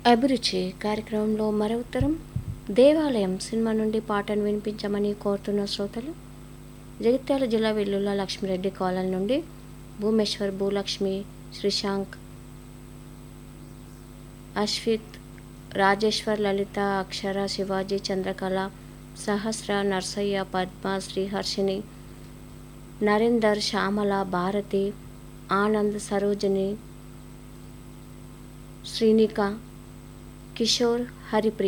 అభిరుచి కార్యక్రమంలో మరో ఉత్తరం దేవాలయం సినిమా నుండి పాటను వినిపించమని కోరుతున్న శ్రోతలు జగిత్యాల జిల్లా వెల్లుల్ల లక్ష్మిరెడ్డి కాలనీ నుండి భూమేశ్వర్ భూలక్ష్మి శ్రీశాంక్ అశ్విత్ రాజేశ్వర్ లలిత అక్షర శివాజీ చంద్రకళ సహస్ర నర్సయ్య పద్మ శ్రీహర్షిని నరేందర్ శ్యామల భారతి ఆనంద్ సరోజిని శ్రీనిక కిషోర్ హరిప్రియ